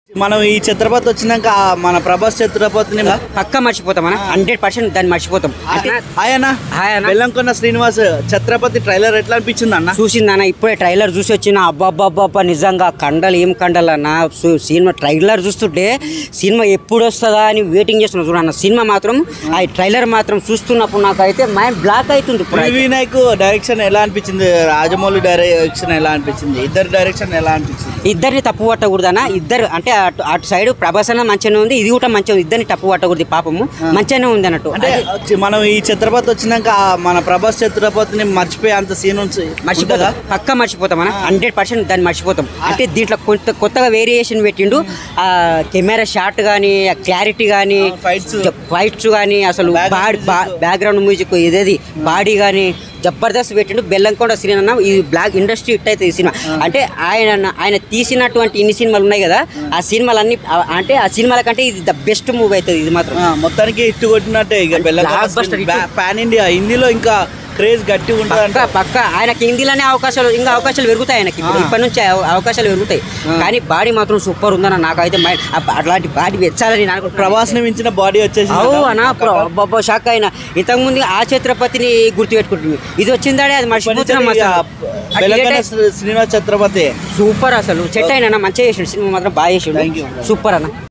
మనం ఈ ఛత్రపతి వచ్చినాక ఆ మన ప్రభాస్ ఛత్రపతిని పక్కా మర్చిపోతాం అన్న హండ్రెడ్ పర్సెంట్ దాన్ని మర్చిపోతాం అంటే ఆయన హాయ్ అన్న. బెల్లంకొండ శ్రీనివాస్ ఛత్రపతి ట్రైలర్ ఎట్లా అనిపించింది అన్న చూసింది అన్న ఇప్పుడే ట్రైలర్ చూసి వచ్చిన అబ్బాబ్బాబ్బా నిజంగా కండలు ఏం కండలు అన్న సు- సినిమా ట్రైలర్ చూస్తుంటే సినిమా ఎప్పుడు వస్తుందా అని వెయిటింగ్ చేస్తున్నా చూడన్న సినిమా మాత్రం ఆ ట్రైలర్ మాత్రం చూస్తున్నప్పుడు నాకైతే మైండ్ బ్లాక్ అవుతుంది ఇప్పుడు వి వినాయక్ డైరెక్షన్ ఎలా అనిపించింది రాజమౌళి డైరెక్షన్ ఎలా అనిపించింది ఇద్దరు డైరెక్షన్ ఎలా అనిపించింది ఇద్దరిని తప్పు పట్టకూడదన్న ఇద్దరు అంటే అటు అటు సైడ్ ప్రభాస్ అన్న మంచిగానే ఉంది ఇది కూడా మంచిగా ఉంది ఇద్దరిని తప్పు పట్టకూడదు ఈ పాపము మంచిగానే ఉంది అన్నట్టు అంటే వచ్చి- మనం ఈ ఛత్రపతి వచ్చినాక ఆ మన ప్రభాస్ ఛత్రపతిని మర్చిపోయే అంత సీన్ ఉంటుందా? మర్చిపోతాం పక్కా మర్చిపోతాం అన్న హండ్రెడ్ పర్సెంట్ దాన్ని మర్చిపోతాం అంటే దీంట్లో కొత్త కొత్తగా వేరియేషన్ పెట్టిండు ఆ కెమెరా షాట్ కానీ ఆ క్లారిటీ కానీ ఆ, fights. ఫైట్స్ కానీ అసలు Background body music. Background music ఇదేది బాడీ కానీ జబర్దస్త్ పెట్టిండు బెల్లంకొండ సినిమా అన్న ఇది బ్లాక్ ఇండస్ట్రీ హిట్ అవుతుంది ఈ సినిమా అంటే ఆయన ఆయన తీసినటువంటి ఇన్ని సినిమాలు ఉన్నాయి కదా ఆ సినిమాలు అన్ని అంటే ఆ సినిమాల కంటే ఇది ద బెస్ట్ మూవీ అవుతుంది ఇది మాత్రం ఆ, మొత్తానికి హిట్ కొట్టినట్టే ఇక Blockbuster hit. పాన్ ఇండియా హిందీలో ఇంకా క్రేజ్ గట్టి ఉంటుంది పక్క పక్క ఆయనకి హిందీలోనే అవకాశాలు ఇంకా అవకాశాలు పెరుగుతాయి ఆయనకి ఇప్పుడు ఇప్పటి నుంచి అవ- అవకాశాలు పెరుగుతాయి కానీ బాడీ మాత్రం సూపర్ ఉందన్న నాకైతే మైండ్ అబ్బ- అట్లాంటి బాడీ పెంచాలని నాకు ప్రభాస్ ని మించిన బాడీ వచ్చేసి అవు అన్న బాబా షాక్ అయినా ఇంతకుముందు ఆ ఛత్రపతిని గుర్తు పెట్టుకుంటుంది ఇది వచ్చిందాడే అది మర్చిపోతున్నాం బెల్లంకొండ శ్రీనివాస్ ఛత్రపతి సూపర్ అసలు చెట్ అయినా మంచిగా చేసిండు సినిమా మాత్రం బాగా చేసిండు Thank you. సూపర్ అన్న